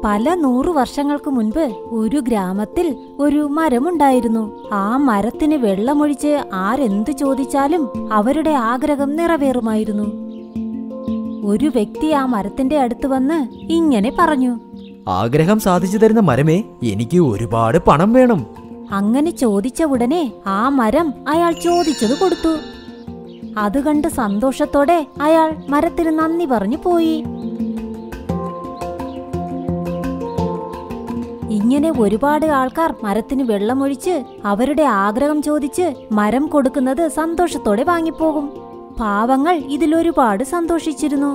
പല നൂറു വർഷങ്ങൾക്ക് മുൻപ് ഒരു ഗ്രാമത്തിൽ ഒരു മരമുണ്ടായിരുന്നു ആ മരത്തിന് വെള്ളമൊഴിച്ച് ആരെന്തു ചോദിച്ചാലും അവരുടെ ആഗ്രഹം നിറവേറുമായിരുന്നു ഒരു വ്യക്തി ആ മരത്തിന്റെ അടുത്ത് വന്ന് ഇങ്ങനെ പറഞ്ഞു ആഗ്രഹം സാധിച്ചു തരുന്ന മരമേ എനിക്ക് ഒരുപാട് പണം വേണം അങ്ങനെ ചോദിച്ച ഉടനെ ആ മരം അയാൾ ചോദിച്ചത് കൊടുത്തു അത് കണ്ട് സന്തോഷത്തോടെ അയാൾ മരത്തിന് നന്ദി പറഞ്ഞു പോയി ഇങ്ങനെ ഒരുപാട് ആൾക്കാർ മരത്തിന് വെള്ളമൊഴിച്ച് അവരുടെ ആഗ്രഹം ചോദിച്ച് മരം കൊടുക്കുന്നത് സന്തോഷത്തോടെ വാങ്ങിപ്പോകും പാവങ്ങൾ ഇതിലൊരുപാട് സന്തോഷിച്ചിരുന്നു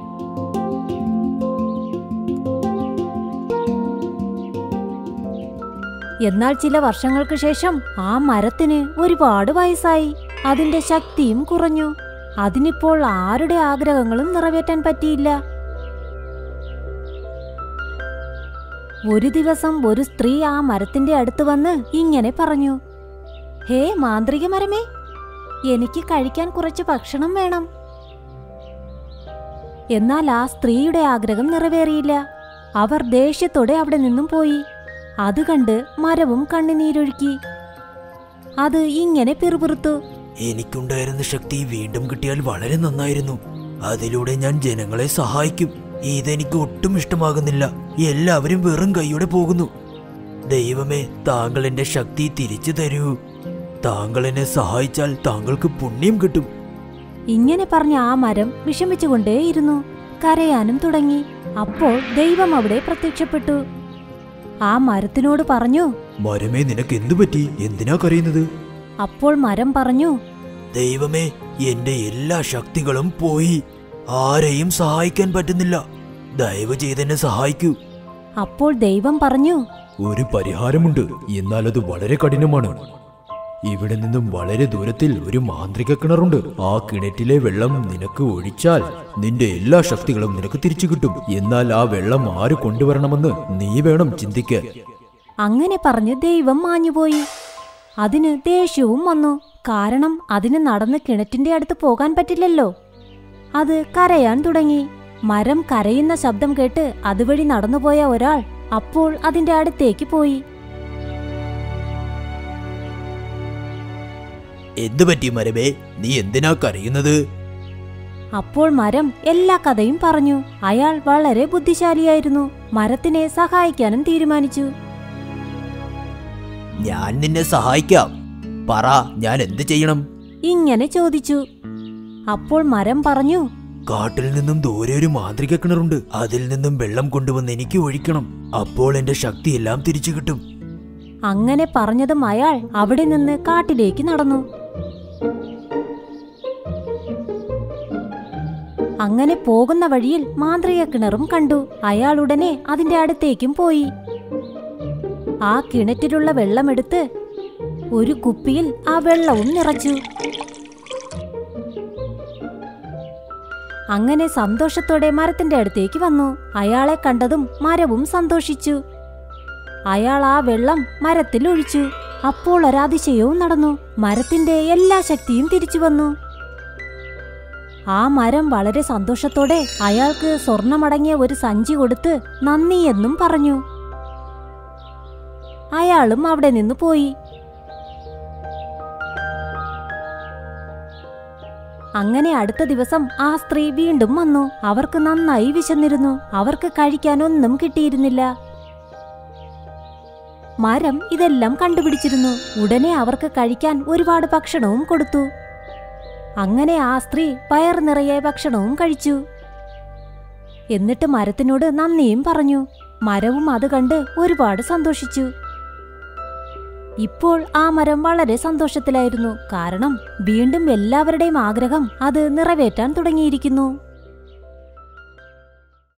എന്നാൽ ചില വർഷങ്ങൾക്ക് ശേഷം ആ മരത്തിന് ഒരുപാട് വയസ്സായി അതിന്റെ ശക്തിയും കുറഞ്ഞു അതിനിപ്പോൾ ആരുടെ ആഗ്രഹങ്ങളും നിറവേറ്റാൻ പറ്റിയില്ല ഒരു ദിവസം ഒരു സ്ത്രീ ആ മരത്തിന്റെ അടുത്ത് വന്ന് ഇങ്ങനെ പറഞ്ഞു ഹേ മാന്ത്രിക മരമേ എനിക്ക് കഴിക്കാൻ കുറച്ച് ഭക്ഷണം വേണം എന്നാൽ ആ സ്ത്രീയുടെ ആഗ്രഹം നിറവേറിയില്ല അവർ ദേഷ്യത്തോടെ അവിടെ നിന്നും പോയി അത് കണ്ട് മരവും കണ്ണുനീരൊഴുക്കി അത് ഇങ്ങനെ പിറുപിറുത്തു എനിക്കുണ്ടായിരുന്ന ശക്തി വീണ്ടും കിട്ടിയാൽ വളരെ നന്നായിരുന്നു അതിലൂടെ ഞാൻ ജനങ്ങളെ സഹായിക്കും ഇതെനിക്ക് ഒട്ടും ഇഷ്ടമാകുന്നില്ല എല്ലാവരും വെറും കൈയോടെ പോകുന്നു ദൈവമേ താങ്കൾ എന്റെ ശക്തി തിരിച്ചു തരൂ താങ്കൾ എന്നെ സഹായിച്ചാൽ താങ്കൾക്ക് പുണ്യം കിട്ടും ഇങ്ങനെ പറഞ്ഞ ആ മരം വിഷമിച്ചുകൊണ്ടേയിരുന്നു കരയാനും തുടങ്ങി അപ്പോൾ ദൈവം അവിടെ പ്രത്യക്ഷപ്പെട്ടു ആ മരത്തിനോട് പറഞ്ഞു മരമേ നിനക്ക് എന്തു പറ്റി എന്തിനാ കരയുന്നത് അപ്പോൾ മരം പറഞ്ഞു ദൈവമേ എന്റെ എല്ലാ ശക്തികളും പോയി ആരെയും സഹായിക്കാൻ പറ്റുന്നില്ല ദയവ് ചെയ്തെന്നെ സഹായിക്കൂ അപ്പോൾ ദൈവം പറഞ്ഞു ഒരു പരിഹാരമുണ്ട് എന്നാൽ അത് വളരെ കഠിനമാണ് ഇവിടെ നിന്നും വളരെ ദൂരത്തിൽ ഒരു മാന്ത്രിക കിണറുണ്ട് ആ കിണറ്റിലെ വെള്ളം നിനക്ക് ഒഴിച്ചാൽ നിന്റെ എല്ലാ ശക്തികളും നിനക്ക് തിരിച്ചു കിട്ടും എന്നാൽ ആ വെള്ളം ആര് കൊണ്ടുവരണമെന്ന് നീ വേണം ചിന്തിക്കാൻ അങ്ങനെ പറഞ്ഞ് ദൈവം മാഞ്ഞുപോയി അതിന് ദേഷ്യവും വന്നു കാരണം അതിന് നടന്ന് കിണറ്റിന്റെ അടുത്ത് പോകാൻ പറ്റില്ലല്ലോ അത് കരയാൻ തുടങ്ങി മരം കരയുന്ന ശബ്ദം കേട്ട് അതുവഴി നടന്നുപോയ ഒരാൾ അപ്പോൾ അതിന്റെ അടുത്തേക്ക് പോയി എന്തു പറ്റി മരമേ നീ എന്തിനാ കരയുന്നത് അപ്പോൾ മരം എല്ലാ കഥയും പറഞ്ഞു അയാൾ വളരെ ബുദ്ധിശാലിയായിരുന്നു മരത്തിനെ സഹായിക്കാനും തീരുമാനിച്ചു ഞാൻ നിന്നെ സഹായിക്കാം പറ ഞാൻ എന്ത് ചെയ്യണം ഇങ്ങനെ ചോദിച്ചു അപ്പോൾ മരം പറഞ്ഞു കാട്ടിൽ നിന്നും ദൂരെ ഒരു മാന്ത്രിക കിണറുണ്ട് അതിൽ നിന്നും വെള്ളം കൊണ്ടുവന്ന് എനിക്ക് ഒഴിക്കണം അപ്പോൾ എന്റെ ശക്തിയെല്ലാം തിരിച്ചു കിട്ടും അങ്ങനെ പറഞ്ഞതും അയാൾ അവിടെ നിന്ന് കാട്ടിലേക്ക് നടന്നു അങ്ങനെ പോകുന്ന വഴിയിൽ മാന്ത്രിക കിണറും കണ്ടു അയാൾ ഉടനെ അതിന്റെ അടുത്തേക്കും പോയി ആ കിണറ്റിലുള്ള വെള്ളമെടുത്ത് ഒരു കുപ്പിയിൽ ആ വെള്ളവും നിറച്ചു അങ്ങനെ സന്തോഷത്തോടെ മരത്തിന്റെ അടുത്തേക്ക് വന്നു അയാളെ കണ്ടതും മരവും സന്തോഷിച്ചു അയാൾ ആ വെള്ളം മരത്തിൽ ഒഴിച്ചു അപ്പോൾ ഒരാതിശയവും നടന്നു മരത്തിന്റെ എല്ലാ ശക്തിയും തിരിച്ചു വന്നു ആ മരം വളരെ സന്തോഷത്തോടെ അയാൾക്ക് സ്വർണമടങ്ങിയ ഒരു സഞ്ചി കൊടുത്ത് നന്ദി എന്നും പറഞ്ഞു അയാളും അവിടെ നിന്ന് പോയി അങ്ങനെ അടുത്ത ദിവസം ആ സ്ത്രീ വീണ്ടും വന്നു അവർക്ക് നന്നായി വിശന്നിരുന്നു അവർക്ക് കഴിക്കാനൊന്നും കിട്ടിയിരുന്നില്ല മരം ഇതെല്ലാം കണ്ടുപിടിച്ചിരുന്നു ഉടനെ അവർക്ക് കഴിക്കാൻ ഒരുപാട് ഭക്ഷണവും കൊടുത്തു അങ്ങനെ ആ സ്ത്രീ വയർ നിറയെ ഭക്ഷണവും കഴിച്ചു എന്നിട്ട് മരത്തിനോട് നന്ദിയും പറഞ്ഞു മരവും അത് കണ്ട് ഒരുപാട് സന്തോഷിച്ചു ഇപ്പോൾ ആ മരം വളരെ സന്തോഷത്തിലായിരുന്നു കാരണം വീണ്ടും എല്ലാവരുടെയും ആഗ്രഹം അത് നിറവേറ്റാൻ തുടങ്ങിയിരിക്കുന്നു